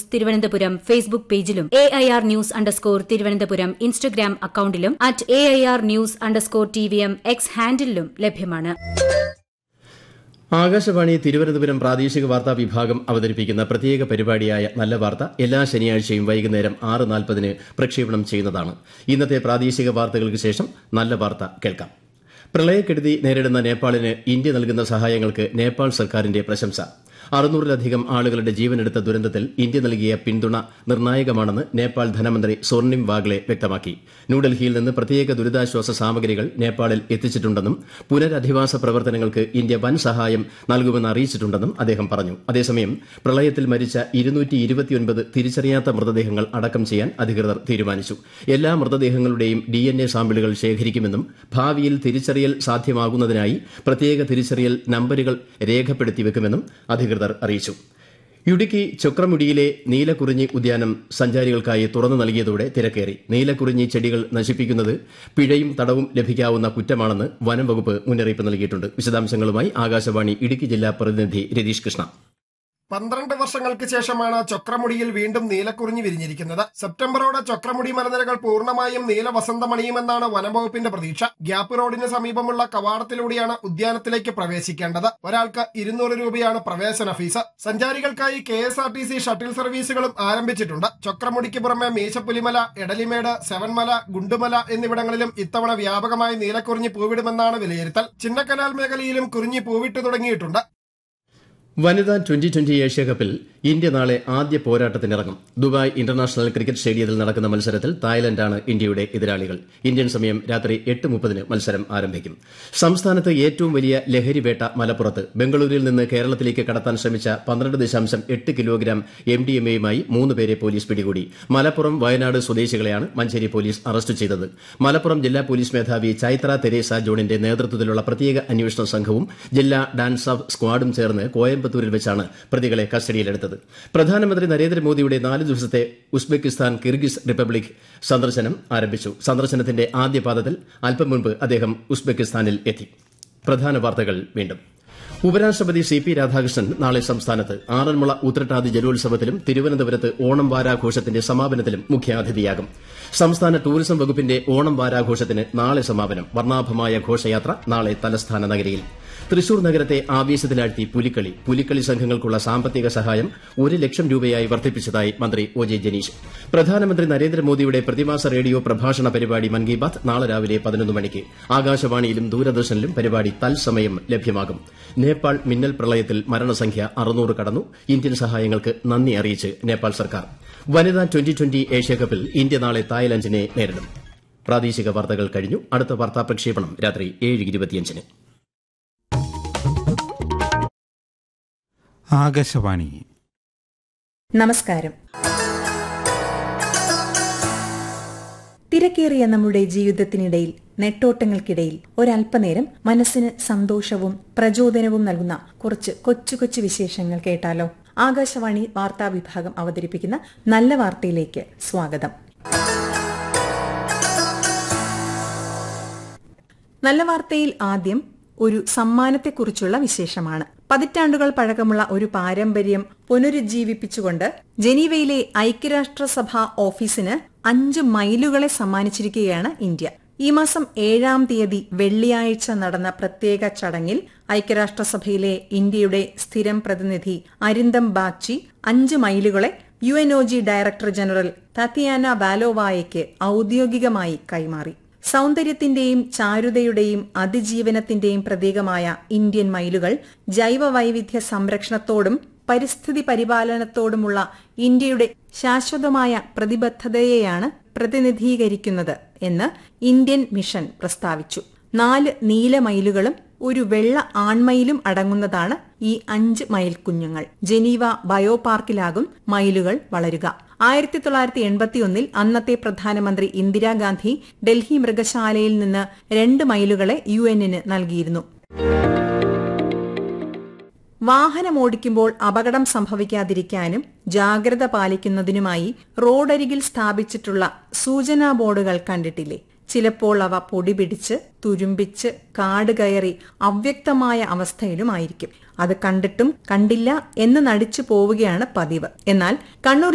Thiruvananthapuram Facebook പേജിലും A I R news underscore Thiruvananthapuram Instagram അക്കൌണ്ടിലും at A I R news underscore T V M X ഹാൻഡിലും ലഭ്യമാണ് ആകാശവാണി തിരുവനന്തപുരം പ്രാദേശിക വാർത്താ വിഭാഗം അവതരിപ്പിക്കുന്ന പ്രത്യേക പരിപാടിയായ നല്ല വാർത്ത എല്ലാ ശനിയാഴ്ചയും വൈകുന്നേരം ആറ് നാൽപ്പതിന് പ്രക്ഷേപണം ചെയ്യുന്നതാണ് ഇന്നത്തെ പ്രാദേശിക വാർത്തകൾക്ക് ശേഷം നല്ല വാർത്ത കേൾക്കാം പ്രളയക്കെടുതി നേരിടുന്ന നേപ്പാളിന് ഇന്ത്യ നൽകുന്ന സഹായങ്ങൾക്ക് നേപ്പാൾ സർക്കാരിന്റെ പ്രശംസ അറുന്നൂറിലധികം ആളുകളുടെ ജീവനെടുത്ത ദുരന്തത്തിൽ ഇന്ത്യ നൽകിയ പിന്തുണ നിർണായകമാണെന്ന് നേപ്പാൾ ധനമന്ത്രി സോർണിം വാഗ്ലെ വ്യക്തമാക്കി ന്യൂഡൽഹിയിൽ നിന്ന് പ്രത്യേക ദുരിതാശ്വാസ സാമഗ്രികൾ നേപ്പാളിൽ എത്തിച്ചിട്ടുണ്ടെന്നും പുനരധിവാസ പ്രവർത്തനങ്ങൾക്ക് ഇന്ത്യ വൻ സഹായം നൽകുമെന്ന് അറിയിച്ചിട്ടുണ്ടെന്നും അദ്ദേഹം പറഞ്ഞു അതേസമയം പ്രളയത്തിൽ മരിച്ച തിരിച്ചറിയാത്ത മൃതദേഹങ്ങൾ അടക്കം ചെയ്യാൻ അധികൃതർ തീരുമാനിച്ചു എല്ലാ മൃതദേഹങ്ങളുടെയും ഡി എൻ എ സാമ്പിളുകൾ ശേഖരിക്കുമെന്നും ഭാവിയിൽ തിരിച്ചറിയൽ സാധ്യമാകുന്നതിനായി പ്രത്യേക തിരിച്ചറിയൽ നമ്പരുകൾ രേഖപ്പെടുത്തി വെക്കുമെന്നും അധികൃതർ അറിയിച്ചു ഇടുക്കി ചൊക്രമുടിയിലെ നീലക്കുറിഞ്ഞി ഉദ്യാനം സഞ്ചാരികൾക്കായി തുറന്നു നൽകിയതോടെ തിരക്കേറി നീലക്കുറിഞ്ഞി ചെടികൾ നശിപ്പിക്കുന്നത് പിഴയും തടവും ലഭിക്കാവുന്ന കുറ്റമാണെന്ന് വനം വകുപ്പ് മുന്നറിയിപ്പ് നൽകിയിട്ടുണ്ട് വിശദാംശങ്ങളുമായി ആകാശവാണി ഇടുക്കി ജില്ലാ പ്രതിനിധി രതീഷ് കൃഷ്ണ പന്ത്രണ്ട് വർഷങ്ങൾക്ക് ശേഷമാണ് ചക്രമുടിയിൽ വീണ്ടും നീലക്കുറിഞ്ഞി വിരിഞ്ഞിരിക്കുന്നത് സെപ്റ്റംബറോടെ ചക്രമുടി മലനിരകൾ പൂർണ്ണമായും നീല വസന്തമണിയുമെന്നാണ് വനംവകുപ്പിന്റെ പ്രതീക്ഷ ഗ്യാപ്പ് റോഡിന് സമീപമുള്ള കവാടത്തിലൂടെയാണ് ഉദ്യാനത്തിലേക്ക് പ്രവേശിക്കേണ്ടത് ഒരാൾക്ക് ഇരുന്നൂറ് രൂപയാണ് പ്രവേശന ഫീസ് സഞ്ചാരികൾക്കായി K S R T C shuttle സർവീസുകളും ആരംഭിച്ചിട്ടുണ്ട് ചക്രമുടിക്ക് പുറമെ മീശപ്പുലിമല എടലിമേട് സെവൻമല ഗുണ്ടുമല എന്നിവിടങ്ങളിലും ഇത്തവണ വ്യാപകമായി നീലക്കുറിഞ്ഞി പൂവിടുമെന്നാണ് വിലയിരുത്തൽ ചിന്നക്കനാൽ മേഖലയിലും കുറിഞ്ഞി പൂവിട്ടു തുടങ്ങിയിട്ടുണ്ട് വനിതാ ട്വന്റി ട്വന്റി ഏഷ്യാകപ്പിൽ ഇന്ത്യ നാളെ ആദ്യ പോരാട്ടത്തിനിറങ്ങും ദുബായ് ഇന്റർനാഷണൽ ക്രിക്കറ്റ് സ്റ്റേഡിയത്തിൽ നടക്കുന്ന മത്സരത്തിൽ തായ്ലൻഡാണ് ഇന്ത്യയുടെ എതിരാളികൾ ഇന്ത്യൻ സമയം രാത്രി എട്ട് മുപ്പതിന് മത്സരം ആരംഭിക്കും സംസ്ഥാനത്ത് ഏറ്റവും വലിയ ലഹരിവേട്ട മലപ്പുറത്ത് ബംഗളൂരുവിൽ നിന്ന് കേരളത്തിലേക്ക് കടത്താൻ ശ്രമിച്ച പന്ത്രണ്ട് ദശാംശം എട്ട് കിലോഗ്രാം എം ഡി എം എയുമായി മൂന്ന് പേരെ പോലീസ് പിടികൂടി മലപ്പുറം വയനാട് സ്വദേശികളെയാണ് മഞ്ചേരി പോലീസ് അറസ്റ്റ് ചെയ്തത് മലപ്പുറം ജില്ലാ പോലീസ് മേധാവി ചൈത്ര തെരേസ ജോണിന്റെ നേതൃത്വത്തിലുള്ള പ്രത്യേക അന്വേഷണ സംഘവും ജില്ലാ ഡാൻസ് ഓഫ് സ്ക്വാഡും ചേർന്ന് കോയമ്പത്തൂരിൽ വെച്ചാണ് പ്രതികളെ കസ്റ്റഡിയിലെടുത്തത് പ്രധാനമന്ത്രി നരേന്ദ്രമോദിയുടെ നാല് ദിവസത്തെ ഉസ്ബെക്കിസ്ഥാൻ കിർഗിസ് റിപ്പബ്ലിക് സന്ദർശനം ആരംഭിച്ചു സന്ദർശനത്തിന്റെ ആദ്യ പാദത്തിൽ അല്പം മുൻപ് അദ്ദേഹം ഉസ്ബെക്കിസ്ഥാനിൽ എത്തി പ്രധാന വാർത്തകൾ വീണ്ടും ഉപരാഷ്ട്രപതി സി പി രാധാകൃഷ്ണൻ നാളെ സംസ്ഥാനത്ത് ആറന്മുള ഉത്രട്ടാതി ജലോത്സവത്തിലും തിരുവനന്തപുരത്ത് ഓണം വാരാഘോഷത്തിന്റെ സമാപനത്തിലും മുഖ്യാതിഥിയാകും സംസ്ഥാന ടൂറിസം വകുപ്പിന്റെ ഓണം വാരാഘോഷത്തിന് നാളെ സമാപനം വർണ്ണാഭമായ ഘോഷയാത്ര നാളെ തലസ്ഥാന നഗരിയിൽ തൃശൂർ നഗരത്തെ ആവേശത്തിലാഴ്ത്തി പുലിക്കളി പുലിക്കളി സംഘങ്ങൾക്കുള്ള സാമ്പത്തിക സഹായം ഒരു ലക്ഷം രൂപയായി വർദ്ധിപ്പിച്ചതായി മന്ത്രി ഒ ജെ ജനീഷ് പ്രധാനമന്ത്രി നരേന്ദ്രമോദിയുടെ പ്രതിമാസ റേഡിയോ പ്രഭാഷണ പരിപാടി മൻ കി ബാത് നാളെ രാവിലെ പതിനൊന്ന് മണിക്ക് ആകാശവാണിയിലും ദൂരദർശനിലും പരിപാടി തത്സമയം ലഭ്യമാകും നേപ്പാൾ മിന്നൽ പ്രളയത്തിൽ മരണസംഖ്യ അറുന്നൂറ് കടന്നു ഇന്ത്യൻ സഹായങ്ങൾക്ക് നന്ദി അറിയിച്ച് നേപ്പാൾ സർക്കാർ വനിതാ ട്വന്റി ട്വന്റി ഏഷ്യാകപ്പിൽ ഇന്ത്യ നാളെ തായ്ലൻഡിനെ നേരിടും പ്രാദേശിക വാർത്തകൾ കഴിഞ്ഞു അടുത്ത വാർത്താ പ്രക്ഷേപണം രാത്രി ഏഴ് ഇരുപത്തിയഞ്ചിന് ആകാശവാണി നമസ്കാരം തിരക്കേറിയ നമ്മുടെ ജീവിതത്തിനിടയിൽ നെട്ടോട്ടങ്ങൾക്കിടയിൽ ഒരല്പനേരം മനസ്സിന് സന്തോഷവും പ്രചോദനവും നൽകുന്ന കുറച്ച് കൊച്ചു കൊച്ചു വിശേഷങ്ങൾ കേട്ടാലോ ആകാശവാണി വാർത്താ വിഭാഗം അവതരിപ്പിക്കുന്ന നല്ല വാർത്തയിലേക്ക് സ്വാഗതം നല്ല വാർത്തയിൽ ആദ്യം ഒരു സമ്മാനത്തെക്കുറിച്ചുള്ള വിശേഷമാണ് പതിറ്റാണ്ടുകൾ പഴക്കമുള്ള ഒരു പാരമ്പര്യം പുനരുജ്ജീവിപ്പിച്ചുകൊണ്ട് ജനീവയിലെ ഐക്യരാഷ്ട്രസഭ ഓഫീസിന് അഞ്ച് മൈലുകളെ സമ്മാനിച്ചിരിക്കുകയാണ് ഇന്ത്യ ഈ മാസം ഏഴാം തീയതി വെള്ളിയാഴ്ച നടന്ന പ്രത്യേക ചടങ്ങിൽ ഐക്യരാഷ്ട്രസഭയിലെ ഇന്ത്യയുടെ സ്ഥിരം പ്രതിനിധി അരിന്ദം ബാഗ്ചി അഞ്ച് മൈലുകളെ U N O G director general Tatiana വാലോവായയ്ക്ക് ഔദ്യോഗികമായി കൈമാറി സൗന്ദര്യത്തിന്റെയും ചാരുതയുടെയും അതിജീവനത്തിന്റെയും പ്രതീകമായ ഇന്ത്യൻ മയിലുകൾ ജൈവ വൈവിധ്യ സംരക്ഷണത്തോടും പരിസ്ഥിതി പരിപാലനത്തോടുമുള്ള ഇന്ത്യയുടെ ശാശ്വതമായ പ്രതിബദ്ധതയെയാണ് പ്രതിനിധീകരിക്കുന്നത് എന്ന് ഇന്ത്യൻ മിഷൻ പ്രസ്താവിച്ചു നാല് നീല മയിലുകളും ഒരു വെള്ള ആൺമയിലും അടങ്ങുന്നതാണ് ഈ അഞ്ച് മയിൽ കുഞ്ഞുങ്ങൾ ജനീവ ബയോ പാർക്കിലാകും മയിലുകൾ വളരുക ആയിരത്തി തൊള്ളായിരത്തി എൺപത്തിയൊന്നിൽ അന്നത്തെ പ്രധാനമന്ത്രി ഇന്ദിരാഗാന്ധി ഡൽഹി മൃഗശാലയിൽ നിന്ന് രണ്ട് മയിലുകളെ യു എന്നിന് നൽകിയിരുന്നു വാഹനമോടിക്കുമ്പോൾ അപകടം സംഭവിക്കാതിരിക്കാനും ജാഗ്രത പാലിക്കുന്നതിനുമായി റോഡരികിൽ സ്ഥാപിച്ചിട്ടുള്ള സൂചനാ ബോർഡുകൾ കണ്ടിട്ടില്ലേ ചിലപ്പോൾ അവ പൊടിപിടിച്ച് തുരുമ്പിച്ച് കാട് കയറി അവ്യക്തമായ അവസ്ഥയിലുമായിരിക്കും അത് കണ്ടിട്ടും കണ്ടില്ല എന്ന് നടിച്ചു പോവുകയാണ് പതിവ് എന്നാൽ കണ്ണൂർ